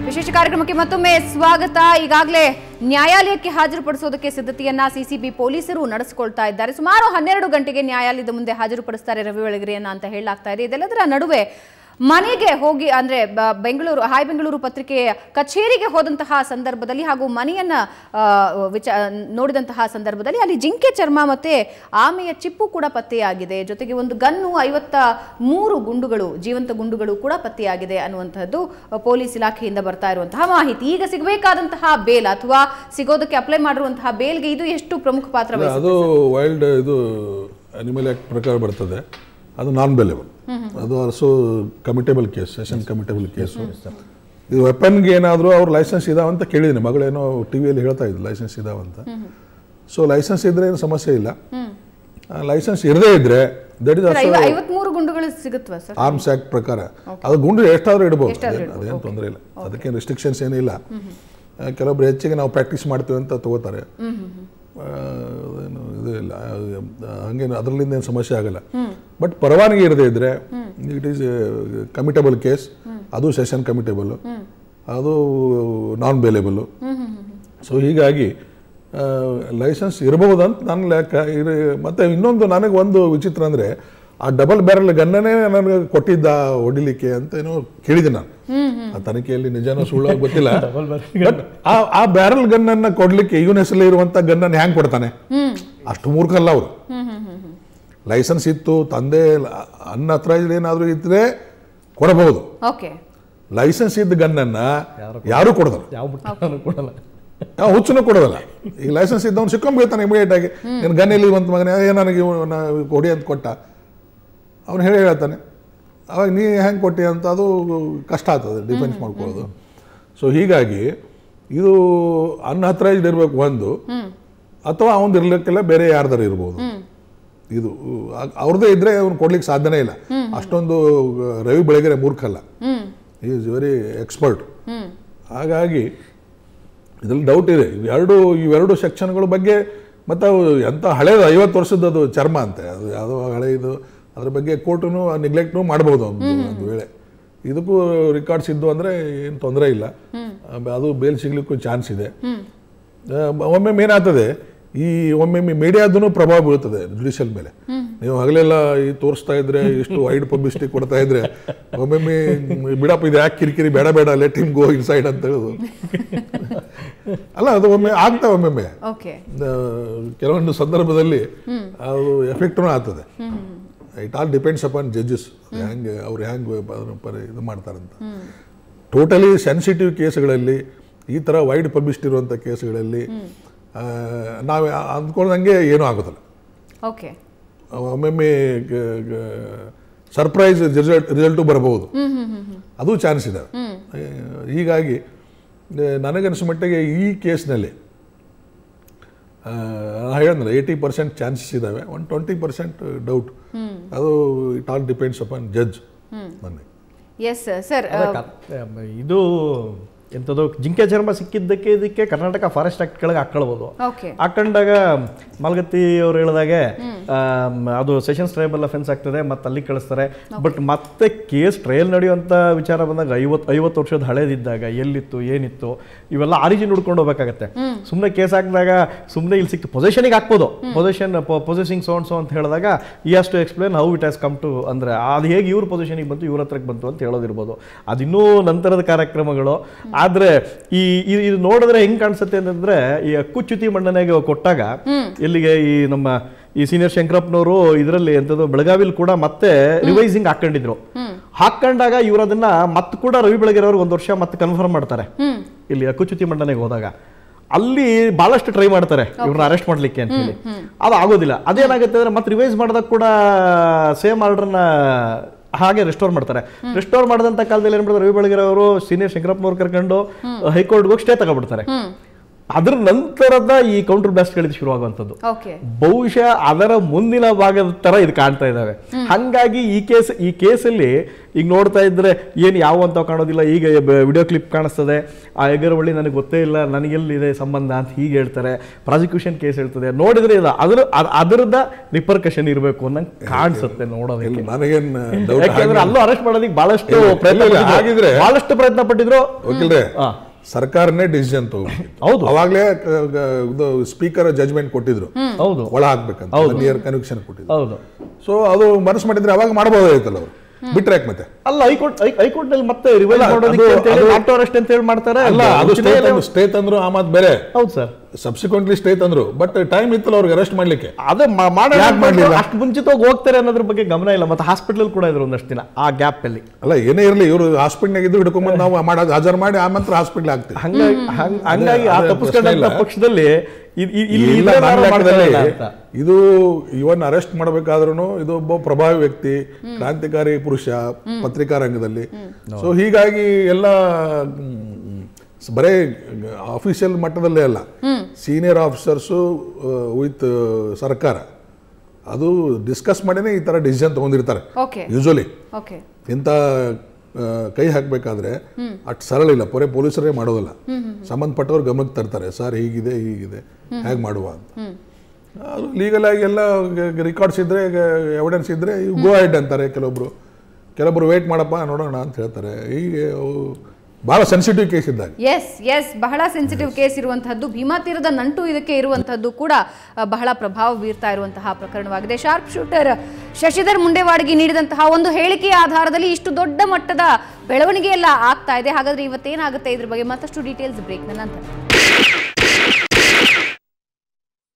ವಿಶೇಷ ಕಾರ್ಯಕ್ರಮಕ್ಕೆ ಮತ್ತೊಮ್ಮೆ ಸ್ವಾಗತ ಈಗಾಗಲೇ ನ್ಯಾಯಾಲಯಕ್ಕೆ ಹಾಜರುಪಡಿಸೋದಕ್ಕೆ ಸಿದ್ಧತೆಯನ್ನ ಸಿಸಿಬಿ ಪೊಲೀಸರು ನಡೆಸಿಕೊಳ್ತಾ ಇದ್ದಾರೆ ಸುಮಾರು ಹನ್ನೆರಡು ಗಂಟೆಗೆ ನ್ಯಾಯಾಲಯದ ಮುಂದೆ ಹಾಜರುಪಡಿಸ್ತಾರೆ ರವಿ ಬೆಳಗೆರೆಯನ್ನ ಅಂತ ಹೇಳಲಾಗ್ತಾ ಇದೆ ಇದೆಲ್ಲದರ ನಡುವೆ ಮನೆಗೆ ಹೋಗಿ ಅಂದ್ರೆ ಬ- ಬೆಂಗಳೂರು ಹಾಯ್ ಬೆಂಗಳೂರು ಪತ್ರಿಕೆಯ ಕಚೇರಿಗೆ ಹೋದಂತಹ ಸಂದರ್ಭದಲ್ಲಿ ಹಾಗೂ ಮನೆಯನ್ನ ಆ, ವಿಚ ನೋಡಿದಂತಹ ಸಂದರ್ಭದಲ್ಲಿ ಅಲ್ಲಿ ಜಿಂಕೆ ಚರ್ಮ ಮತ್ತೆ ಆಮೆಯ ಚಿಪ್ಪು ಕೂಡ ಪತ್ತೆಯಾಗಿದೆ ಜೊತೆಗೆ ಒಂದು ಗನ್ನು ಐವತ್ತ ಮೂರು ಗುಂಡುಗಳು ಜೀವಂತ ಗುಂಡುಗಳು ಕೂಡ ಪತ್ತೆಯಾಗಿದೆ ಅನ್ನುವಂಥದ್ದು ಆ, ಪೊಲೀಸ್ ಇಲಾಖೆಯಿಂದ ಬರ್ತಾ ಇರುವಂತಹ ಮಾಹಿತಿ ಈಗ ಸಿಗಬೇಕಾದಂತಹ ಬೇಲ್ ಅಥವಾ ಸಿಗೋದಕ್ಕೆ ಅಪ್ಲೈ ಮಾಡಿರುವಂತಹ ಬೇಲ್ಗೆ ಇದು ಎಷ್ಟು ಪ್ರಮುಖ ಪಾತ್ರ ಇಲ್ಲ, ಅದು ವೈಲ್ಡ್ ಇದು ಅನಿಮಲ್ ಆ್ಯಕ್ಟ್ ಪ್ರಕಾರ ಬರ್ತದೆ ಅದು ನಾನ್ ಬೆಲೆಬಲ್ ಅದು also committable case session committable case ಇದು ವೆಪನ್ಗೆ ಏನಾದರೂ ಅವ್ರ ಲೈಸೆನ್ಸ್ ಇದಾವಂತ ಕೇಳಿದ್ದೀನಿ ಮಗಳೇನೋ ಟಿ ವಿಯಲ್ಲಿ ಹೇಳ್ತಾ ಇದ್ದು ಲೈಸೆನ್ಸ್ ಇದಾವಂತ ಸೊ ಲೈಸೆನ್ಸ್ ಇದ್ರೆ ಏನು ಸಮಸ್ಯೆ ಇಲ್ಲ ಲೈಸೆನ್ಸ್ ಇರದೇ ಇದ್ರೆ ದಟ್ ಇಸ್ ಆಲ್ಸೋ ಐವತ್ಮೂರು ಗುಂಡುಗಳು ಸಿಗುತ್ತವಾ ಸರ್ ಆರ್ಮ್ಸ್ ಆ್ಯಕ್ಟ್ ಪ್ರಕಾರ ಅದು ಗುಂಡು ಎಷ್ಟಾದರೂ ಇಡ್ಬೋದು ಅದೇನು ಅದೇನು ತೊಂದರೆ ಇಲ್ಲ ಅದಕ್ಕೇನು ರಿಸ್ಟ್ರಿಕ್ಷನ್ಸ್ ಏನಿಲ್ಲ ಆ, ಕೆಲವೊಬ್ರು ಹೆಚ್ಚಿಗೆ ನಾವು ಪ್ರಾಕ್ಟೀಸ್ ಮಾಡ್ತೀವಿ ಅಂತ ತಗೋತಾರೆ ಆ, ಅದೇನು ಇದು ಇಲ್ಲ ಆ, ಹಂಗೇನು ಅದರಲ್ಲಿಂದ ಏನು ಸಮಸ್ಯೆ ಆಗಲ್ಲ ಬಟ್ ಪರವಾನಗಿ ಇರದೇ ಇದ್ರೆ ಇಟ್ ಈಸ್ ಕಮಿಟೇಬಲ್ ಕೇಸ್ ಅದು ಸೆಷನ್ ಕಮಿಟೇಬಲ್ ಅದು ನಾನ್ ಬೇಲೇಬಲ್ ಸೊ ಹೀಗಾಗಿ ಲೈಸೆನ್ಸ್ ಇರಬಹುದಂತ ನನ್ನ ಲೆಕ್ಕ ಇರ ಮತ್ತೆ ಇನ್ನೊಂದು ನನಗೆ ಒಂದು ವಿಚಿತ್ರ ಅಂದರೆ ಆ ಡಬಲ್ ಬ್ಯಾರಲ್ ಗನ್ನನೇ ನನಗೆ ಕೊಟ್ಟಿದ್ದ ಹೊಡಿಲಿಕ್ಕೆ ಅಂತ ಏನೋ ಕೇಳಿದೆ ನಾನು ಆ ತನಿಖೆಯಲ್ಲಿ ನಿಜನೋ ಸುಳ್ಳು ಗೊತ್ತಿಲ್ಲ ಬಟ್ ಆ ಆ ಬ್ಯಾರಲ್ ಗನ್ನನ್ನ ಕೊಡ್ಲಿಕ್ಕೆ ಇವನ ಹೆಸರಲ್ಲಿ ಇರುವಂತ ಗನ್ನನ್ನು ಹ್ಯಾಂಗ್ ಕೊಡ್ತಾನೆ ಅಷ್ಟು ಮೂರ್ಖಲ್ಲ ಅವರು ಲೈಸೆನ್ಸ್ ಇತ್ತು ತಂದೆ ಅನ್ನ ಹತ್ರ ಏನಾದರೂ ಇದ್ರೆ ಕೊಡಬಹುದು ಓಕೆ ಲೈಸೆನ್ಸ್ ಇದ್ದ ಗನ್ನನ್ನ ಯಾರು ಕೊಡೋದಲ್ಲ ಯಾವ ಬಿಟ್ಟು ಕೊಡಲ್ಲ ಯಾವ ಹುಚ್ಚನು ಕೊಡೋದಲ್ಲ ಈಗ ಲೈಸೆನ್ಸ್ ಇದ್ದವನು ಸಿಕ್ಕೊಂಡ್ಬಿಡ್ತಾನೆ ಇಮಿಡಿಯೇಟ್ ಆಗಿ ನಿನ್ನ ಗನ್ ಇಲ್ಲಿ ಬಂತ ಮಗನೇ ಏ ನನಗೆ ಇವ್ನ ಕೊಡಿ ಅಂತ ಕೊಟ್ಟ ಅವ್ನು ಹೇಳಿ ಹೇಳ್ತಾನೆ ಅವಾಗ ನೀ ಹೆಂಗೆ ಕೊಟ್ಟಿ ಅಂತ ಅದು ಕಷ್ಟ ಆಗ್ತದೆ ಡಿಫೆನ್ಸ್ ಮಾಡ್ಕೊಳ್ಳೋದು ಸೊ ಹೀಗಾಗಿ ಇದು ಅನ್ಅಥರೈಸ್ಡ್ ಇರಬೇಕು ಒಂದು ಅಥವಾ ಅವನು ಇರ್ಲಿಕ್ಕೆಲ್ಲ ಬೇರೆ ಯಾರ್ದಾರು ಇರ್ಬೋದು ಇದು ಆ- ಅವ್ರದ್ದೇ ಇದ್ರೆ ಅವ್ನು ಕೊಡ್ಲಿಕ್ಕೆ ಸಾಧ್ಯನೇ ಇಲ್ಲ ಅಷ್ಟೊಂದು ರವಿ ಬೆಳಗೆರೆ ಮೂರ್ಖಲ್ಲ ಈಸ್ ವೆರಿ ಎಕ್ಸ್ಪರ್ಟ್ ಹಾಗಾಗಿ ಇದ್ರಲ್ಲಿ ಡೌಟ್ ಇದೆ ಇವೆರಡು ಇವೆರಡು ಸೆಕ್ಷನ್ಗಳ ಬಗ್ಗೆ ಮತ್ತು ಅವು ಎಂಥ ಹಳೇದು ಐವತ್ತು ವರ್ಷದ ಅದು ಚರ್ಮ ಅಂತೆ ಅದು ಯಾವುದೋ ಹಳೆಯದು ಅದ್ರ ಬಗ್ಗೆ ಕೋರ್ಟು ನಿಗ್ಲೆಕ್ಟು ಮಾಡ್ಬೋದು ಒಂದು ಒಂದು ವೇಳೆ ಇದಕ್ಕೂ ರೆಕಾರ್ಡ್ಸ್ ಇದ್ದು ಅಂದರೆ ಏನು ತೊಂದರೆ ಇಲ್ಲ ಆ, ಅದು ಬೇಲ್ ಸಿಗ್ಲಿಕ್ಕೂ ಚಾನ್ಸ್ ಇದೆ ಆ, ಒಮ್ಮೊಮ್ಮೆ ಏನಾಗ್ತದೆ ಈ ಒಮ್ಮೊಮ್ಮೆ ಮೀಡಿಯಾದೂ ಪ್ರಭಾವ ಬೀಳ್ತದೆ ಜುಡಿಷಿಯಲ್ ಮೇಲೆ ನೀವು ಹಗಲೆಲ್ಲ ಈ ತೋರಿಸ್ತಾ ಇದ್ರೆ ಇಷ್ಟು ವೈಡ್ ಪಬ್ಲಿಸಿಟಿ ಕೊಡ್ತಾ ಇದ್ರೆ ಒಮ್ಮೊಮ್ಮೆ ಬಿಡಪ್ಪ ಇದು ಯಾಕೆ ಕಿರಿಕಿರಿ ಬೇಡ ಬೇಡ ಲೆಟ್ ಹಿಮ್ ಗೋ ಇನ್ಸೈಡ್ ಅಂತ ಹೇಳೋದು ಅಲ್ಲ ಅದು ಒಮ್ಮೆ ಆಗ್ತಾ ಒಮ್ಮೊಮ್ಮೆ ಓಕೆ ಆ, ಕೆಲವೊಂದು ಸಂದರ್ಭದಲ್ಲಿ ಅದು ಎಫೆಕ್ಟ್ನೂ ಆಗ್ತದೆ it all depends upon judges ಹೆಂಗೆ ಅವ್ರು ಹೆಂಗೆ ಅದನ್ನ ಪರಿ ಇದು ಮಾಡ್ತಾರಂತ ಟೋಟಲಿ ಸೆನ್ಸಿಟಿವ್ ಕೇಸ್ಗಳಲ್ಲಿ ಈ ಥರ ವೈಡ್ ಪಬ್ಲಿಸಿಟಿ ಇರುವಂಥ ಕೇಸ್ಗಳಲ್ಲಿ ನಾವು ಅಂದ್ಕೊಳ್ದಂಗೆ ಏನೂ ಆಗೋದಿಲ್ಲ ಓಕೆ ಒಮ್ಮೊಮ್ಮೆ ಸರ್ಪ್ರೈಸ್ ರಿಸಲ್ಟ್ ರಿಸಲ್ಟು ಬರಬಹುದು ಅದು ಚಾನ್ಸ್ ಇದೆ ಆ, ಹೀಗಾಗಿ ಆ, ನನಗನ್ಸೋ ಮಟ್ಟಿಗೆ ಈ ಕೇಸ್ನಲ್ಲಿ ಹೇಳಿದ್ರೆ ಏಯ್ಟಿ ಪರ್ಸೆಂಟ್ ಚಾನ್ಸಸ್ ಇದ್ದಾವೆ ಒಂದು ಟ್ವೆಂಟಿ ಪರ್ಸೆಂಟ್ ಡೌಟ್ ಅದು it all depends upon judge ನನಗೆ ಎಸ್ ಸರ್ ಇದು ಎಂಥದ್ದು ಜಿಂಕೆ ಚರ್ಮ ಸಿಕ್ಕಿದ್ದಕ್ಕೆ ಇದಕ್ಕೆ ಕರ್ನಾಟಕ ಫಾರೆಸ್ಟ್ ಆಕ್ಟ್ ಕೆಳಗೆ ಹಾಕೊಳ್ಬೋದು ಓಕೆ ಹಾಕೊಂಡಾಗ ಮಾಲ್ಗತ್ತಿ ಅವ್ರು ಹೇಳಿದಾಗೆ ಆಮ್, ಅದು ಸೆಷನ್ಸ್ ಟ್ರೈಬಲ್ ಅಫೆನ್ಸ್ ಆಗ್ತದೆ ಮತ್ತೆ ಅಲ್ಲಿ ಕಳಿಸ್ತಾರೆ ಬಟ್ ಮತ್ತೆ ಕೇಸ್ ಟ್ರಯಲ್ ನಡೆಯುವಂಥ ವಿಚಾರ ಬಂದಾಗ ಐವತ್ತು ಐವತ್ತು ವರ್ಷದ ಹಳೇದಿದ್ದಾಗ ಎಲ್ಲಿತ್ತು ಏನಿತ್ತು ಇವೆಲ್ಲ ಆರಿಜಿನ್ ಹುಡ್ಕೊಂಡು ಹೋಗ್ಬೇಕಾಗತ್ತೆ ಸುಮ್ಮನೆ ಕೇಸ್ ಹಾಕಿದಾಗ ಸುಮ್ಮನೆ ಇಲ್ಲಿ ಸಿಕ್ತು ಪೊಸಿಷನಿಗೆ ಹಾಕ್ಬೋದು ಪೊಸಿಷನ್ ಪೊಸೆಸಿಂಗ್ ಸೋನ್ ಸೊ ಅಂತ ಹೇಳಿದಾಗ ಈ ಅಷ್ಟು explain how it has come to ಅಂದ್ರೆ ಅದು ಹೇಗೆ ಇವ್ರ ಪೊಸಿಷನಿಗೆ ಬಂತು ಇವ್ರ ಹತ್ರಕ್ಕೆ ಬಂತು ಅಂತ ಹೇಳೋದಿರ್ಬೋದು ಅದಿನ್ನೂ ನಂತರದ ಕಾರ್ಯಕ್ರಮಗಳು ಆದ್ರೆ ಈ ಈ- ಇದು ನೋಡಿದ್ರೆ ಹೆಂಗ್ ಕಾಣಿಸುತ್ತೆ ಅಂತಂದ್ರೆ ಈ ಕುಚ್ಯುತಿ ಮಣ್ಣನೆಗೆ ಕೊಟ್ಟಾಗ ಇಲ್ಲಿಗೆ ಈ ನಮ್ಮ ಈ ಸೀನಿಯರ್ ಶಂಕರಪ್ಪನವರು ಇದರಲ್ಲಿ ಎಂಥದ್ದು ಬೆಳಗಾವಿಲಿ ಕೂಡ ಮತ್ತೆ ರಿವೈಸಿಂಗ್ ಹಾಕೊಂಡಿದ್ರು ಹಾಕೊಂಡಾಗ ಇವ್ರು ಅದನ್ನ ಮತ್ತೆ ಕೂಡ ರವಿ ಬೆಳಗೆರೆ ಅವ್ರಿಗೆ ಒಂದು ವರ್ಷ ಮತ್ತೆ ಕನ್ಫರ್ಮ್ ಮಾಡ್ತಾರೆ ಇಲ್ಲಿ ಅಕ್ಕುಚ್ಯುತಿ ಮಂಡನೆಗೆ ಹೋದಾಗ ಅಲ್ಲಿ ಬಹಳಷ್ಟು ಟ್ರೈ ಮಾಡ್ತಾರೆ ಇವ್ರನ್ನ ಅರೆಸ್ಟ್ ಮಾಡ್ಲಿಕ್ಕೆ ಅಂತ ಹೇಳಿ ಅದು ಆಗೋದಿಲ್ಲ ಅದೇನಾಗುತ್ತೆ ಅಂದ್ರೆ ಮತ್ತೆ ರಿವೈಸ್ ಮಾಡಿದಾಗ ಕೂಡ ಸೇಮ್ ಆರ್ಡರ್ನ ಹಾಗೆ ರೆಸ್ಟೋರ್ ಮಾಡ್ತಾರೆ ರೆಸ್ಟೋರ್ ಮಾಡಿದಂತ ಕಾಲದಲ್ಲಿ ಏನ್ ಮಾಡ್ತಾರೆ ರವಿ ಬೆಳಗೆರೆ ಅವರು ಸೀನಿಯರ್ ಶಂಕರಪ್ಪನವ್ರು ಕರ್ಕೊಂಡು ಹೈಕೋರ್ಟ್ಗೆ ಹೋಗಿ ಸ್ಟೇ ತಗೊಬಿಡ್ತಾರೆ ಅದ್ರ ನಂತರದ ಈ ಕೌಂಟರ್ ಬ್ಲಾಸ್ಟ್ಗಳಿದ್ದು ಶುರುವಾಗುವಂಥದ್ದು ಓಕೆ ಬಹುಶಃ ಅದರ ಮುಂದಿನ ಭಾಗದ ತರ ಇದು ಕಾಣ್ತಾ ಇದ್ದಾವೆ ಹಂಗಾಗಿ ಈ ಕೇಸ್ ಈ ಕೇಸಲ್ಲಿ ಈಗ ನೋಡ್ತಾ ಇದ್ರೆ ಏನು ಯಾವ ಅಂತ ಕಾಣೋದಿಲ್ಲ ಈಗ ವಿಡಿಯೋ ಕ್ಲಿಪ್ ಕಾಣಿಸ್ತದೆ ಆ ಎಗರವಳ್ಳಿ ನನಗೆ ಗೊತ್ತೇ ಇಲ್ಲ ನನಗೆಲ್ಲಿದೆ ಸಂಬಂಧ ಅಂತ ಹೀಗೆ ಹೇಳ್ತಾರೆ ಪ್ರಾಸಿಕ್ಯೂಷನ್ ಕೇಸ್ ಹೇಳ್ತದೆ ನೋಡಿದ್ರೆ ಇದು ಅದ್ರ ಅದ್- ಅದರದ ರಿಪರ್ಕಷನ್ ಇರಬೇಕು ಅನ್ನಂಗೆ ಕಾಣಿಸುತ್ತೆ ನೋಡೋದಕ್ಕೆ ನನಗೇನ್ ಡೌಟ್ ಯಾಕೆಂದ್ರೆ ಅಲ್ಲೂ ಅರೆಸ್ಟ್ ಮಾಡೋದಕ್ಕೆ ಬಹಳಷ್ಟು ಇಲ್ಲ, ಪ್ರಯತ್ನ ಇಲ್ಲ, ಪಟ್ಟಿದ್ರು. ಹಾಗಿದ್ರೆ- ಬಹಳಷ್ಟು ಪ್ರಯತ್ನ ಪಟ್ಟಿದ್ರು ವಕೀಲ್ರೆ ಹಾ. ಸರ್ಕಾರನೇ ಡಿಸಿಷನ್ ತಗೋಬೇಕು ಹೌದು. ಅವಾಗ್ಲೇ ಕ- ಗ- ಇದು ಸ್ಪೀಕರ್ ಜಜ್ಮೆಂಟ್ ಕೊಟ್ಟಿದ್ರು ಹೌದು ಒಳ ಹಾಕ್ಬೇಕಂತ ಒನ್ ಇಯರ್ ಕನ್ವಿಕ್ಷನ್ ಕೊಟ್ಟಿದ್ರು ಹೌದು ಸೊ ಅದು ಮನಸ್ಸು ಮಾಡಿದ್ರೆ ಅವಾಗ ಮಾಡಬಹುದಾಯ್ತಲ್ಲ ಅವರು ಬಿಟ್ರೆ ಯಾಕೆ ಮತ್ತೆ ಅಲ್ಲ ಹೈಕೋರ್ಟ್ ಹೈಕೋರ್ಟ್ ನಲ್ಲಿ ಮತ್ತೆ ರಿವೈಸ್ ಅಲ್ಲ, ಮಾಡೋದಕ್ಕೆ ಅದು- ಅಂತ ಹೇಳಿ ಅದು- ನಾಟ್ ಅರೆಸ್ಟ್ ಅಂತ ಹೇಳಿ ಮಾಡ್ತಾರೆ ಅಲ್ಲ ಅದು ಸ್ಟೇ ತಂದ್ರು ಸ್ಟೇ ತಂದ್ರು ಆ ಮಾತು ಬೇರೆ ಹೌದು ಸರ್ ಸಬ್ಸಿಕ್ವೆಂಟ್ಲಿ ಸ್ಟೇ ತಂದ್ರು ಬಟ್ ಟೈಮ್ ಇತ್ತಲ್ಲ ಅವ್ರಿಗೆ ಅರೆಸ್ಟ್ ಮಾಡ್ಲಿಕ್ಕೆ ಅದೇ ಮಾ- ಮಾಡೋಣ ಯಾಕ್ ಅಂತ ಮಾಡ್ಲಿಲ್ಲ? ಅಷ್ಟು ಮುಂಚಿತವಾಗಿ ಹೋಗ್ತಾರೆ ಅನ್ನೋದ್ರ ಬಗ್ಗೆ ಗಮನ ಇಲ್ಲ ಮತ್ತೆ ಹಾಸ್ಪಿಟಲ್ ಕೂಡ ಇದ್ರು ಒಂದಷ್ಟು ದಿನ ಆ ಗ್ಯಾಪ್ ಅಲ್ಲಿ ಅಲ್ಲ ಏನೇ ಇರಲಿ ಇವರು ಹಾಸ್ಪಿಟ್ಲ್ನಾಗ ಇದ್ದು ಹಿಡ್ಕೊಂಡ್ಬಂದು ನಾವು ಮಾಡೋದು ಹಾಜರು ಮಾಡಿ ಆ ನಂತರ ಹಾಸ್ಪಿಟ್ಲ್ ಆಗ್ತೀವಿ ಹಂಗಾಗಿ ಹಂಗ್- ಹಂಗಾಗಿ ಆ ಅದೇ ತಪ್ಪಿಸ್ಕೊಂಡಂತ ಪ್ರಶ್ನೆ ಇಲ್ಲ. ಪಕ್ಷದಲ್ಲಿ ಇದ್- ಇದ್- ಇಲ್ಲಿ ಇಲ್ಲ, ಇದೇನಾದ್ರು ನನ್ನ ಮಾಡ್ತಾ ಲೆಕ್ಕದಲ್ಲಿ ಇಲ್ಲ ಅಂತ. ಇದು ಇವನ್ ಅರೆಸ್ಟ್ ಮಾಡಬೇಕಾದ್ರೂ ಇದು ಒಬ್ಬ ಪ್ರಭಾವಿ ವ್ಯಕ್ತಿ ಕ್ರಾಂತಿಕಾರಿ ಪುರುಷ ಪತ್ರಿಕಾ ರಂಗದಲ್ಲಿ ಸೊ ಹೀಗಾಗಿ ಎಲ್ಲ ಮ್, ಸ್- ಬರೇ ಆಫೀಷಿಯಲ್ ಮಟ್ಟದಲ್ಲೇ ಅಲ್ಲ ಸೀನಿಯರ್ ಆಫೀಸರ್ಸು ವಿತ್ ಸರ್ಕಾರ ಅದು ಡಿಸ್ಕಸ್ ಮಾಡಿನೇ ಈ ತರ ಡಿಸಿಷನ್ ತಗೊಂಡಿರ್ತಾರೆ ಓಕೆ ಯೂಶಲಿ ಓಕೆ ಇಂಥ ಆ, ಕೈ ಹಾಕಬೇಕಾದ್ರೆ ಅಷ್ಟು ಸರಳ ಇಲ್ಲ ಪೊರೆ ಪೊಲೀಸರೇ ಮಾಡೋದಿಲ್ಲ ಸಂಬಂಧಪಟ್ಟವ್ರು ಗಮನಕ್ಕೆ ತರ್ತಾರೆ ಸರ್ ಹೀಗಿದೆ ಹೀಗಿದೆ ಹೇಗೆ ಮಾಡುವ ಅಂತ ಅದು ಲೀಗಲ್ ಆಗಿ ಎಲ್ಲ ರೆಕಾರ್ಡ್ಸ್ ಇದ್ರೆ ಎವಿಡೆನ್ಸ್ ಇದ್ರೆ ಗೋ ಹೆಡ್ ಅಂತಾರೆ ಕೆಲವೊಬ್ರು ಕೆಲವೊಬ್ರು ವೇಟ್ ಮಾಡಪ್ಪ ನೋಡೋಣ ಅಂತ ಹೇಳ್ತಾರೆ ಹೀಗೆ ಅವು ಬಹಳ ಸೆನ್ಸಿಟಿವ್ ಕೇಸ್ ಇದ್ದಾಗ ಎಸ್ ಎಸ್ ಬಹಳ ಸೆನ್ಸಿಟಿವ್ ಕೇಸ್ ಇರುವಂತಹದ್ದು ಭೀಮಾ ತೀರದ ನಂಟು ಇದಕ್ಕೆ ಇರುವಂತಹದ್ದು ಕೂಡ ಆ, ಬಹಳ ಪ್ರಭಾವ ಬೀರ್ತಾ ಇರುವಂತಹ ಪ್ರಕರಣವಾಗಿದೆ ಶಾರ್ಪ್ ಶೂಟರ್ ಶಶಿಧರ್ ಮುಂಡೇವಾಡಿಗೆ ನೀಡಿದಂತಹ ಒಂದು ಹೇಳಿಕೆಯ ಆಧಾರದಲ್ಲಿ ಇಷ್ಟು ದೊಡ್ಡ ಮಟ್ಟದ ಬೆಳವಣಿಗೆ ಎಲ್ಲ ಆಗ್ತಾ ಇದೆ ಹಾಗಾದ್ರೆ ಇವತ್ತೇನಾಗುತ್ತೆ ಇದ್ರ ಬಗ್ಗೆ ಮತ್ತಷ್ಟು ಡೀಟೇಲ್ಸ್ ಬ್ರೇಕ್ನ ನಂತರ